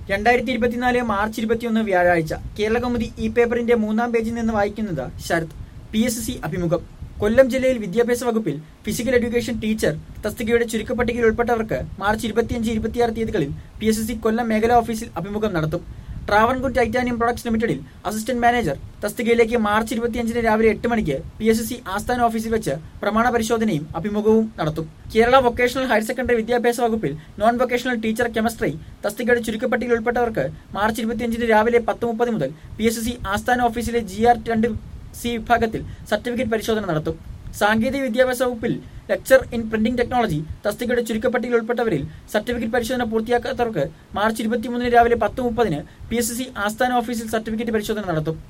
രണ്ടായിരത്തി ഇരുപത്തിനാല് മാർച്ച് ഇരുപത്തിയൊന്ന് വ്യാഴാഴ്ച കേരള കൗമുദി ഈ പേപ്പറിന്റെ മൂന്നാം പേജിൽ നിന്ന് വായിക്കുന്നത് ശരത് പി എസ് സി അഭിമുഖം കൊല്ലം ജില്ലയിൽ വിദ്യാഭ്യാസ വകുപ്പിൽ ഫിസിക്കൽ എഡ്യൂക്കേഷൻ ടീച്ചർ തസ്തികയുടെ ചുരുക്കപ്പട്ടികയിൽ ഉൾപ്പെട്ടവർക്ക് മാർച്ച് ഇരുപത്തിയഞ്ച് ഇരുപത്തിയാറ് തീയതികളിൽ പി എസ് സി കൊല്ലം മേഖലാ ഓഫീസിൽ അഭിമുഖം നടത്തും ട്രാവൻകൂർ ടൈറ്റാനിയം പ്രൊഡക്ട്സ് ലിമിറ്റഡിൽ അസിസ്റ്റന്റ് മാനേജർ തസ്തികയിലേക്ക് മാർച്ച് ഇരുപത്തിയഞ്ചിന് രാവിലെ എട്ട് മണിക്ക് പി എസ് സി ആസ്ഥാന ഓഫീസിൽ വെച്ച് പ്രമാണ പരിശോധനയും അഭിമുഖവും നടത്തും കേരള വൊക്കേഷണൽ ഹയർ സെക്കൻഡറി വിദ്യാഭ്യാസ വകുപ്പിൽ നോൺ വൊക്കേഷണൽ ടീച്ചർ കെമിസ്ട്രി തസ്തികയുടെ ചുരുക്കപ്പട്ടികയിൽ ഉൾപ്പെട്ടവർക്ക് മാർച്ച് ഇരുപത്തിയഞ്ചിന് രാവിലെ പത്ത് മുപ്പത് മുതൽ പി എസ് സി ആസ്ഥാന ഓഫീസിലെ ജി ആർ രണ്ട് സി വിഭാഗത്തിൽ സർട്ടിഫിക്കറ്റ് പരിശോധന നടത്തും സാങ്കേതിക വിദ്യാഭ്യാസ വകുപ്പിൽ ലെക്ചർ ഇൻ പ്രിന്റിംഗ് ടെക്നോളജി തസ്തികയുടെ ചുരുക്കപ്പട്ടികയിൽ ഉൾപ്പെട്ടവരിൽ സർട്ടിഫിക്കറ്റ് പരിശോധന പൂർത്തിയാക്കാത്തവർക്ക് മാർച്ച് ഇരുപത്തിമൂന്നിന് രാവിലെ പത്ത് മുപ്പതിന് പി എസ് സി ആസ്ഥാന ഓഫീസിൽ സർട്ടിഫിക്കറ്റ് പരിശോധന നടത്തും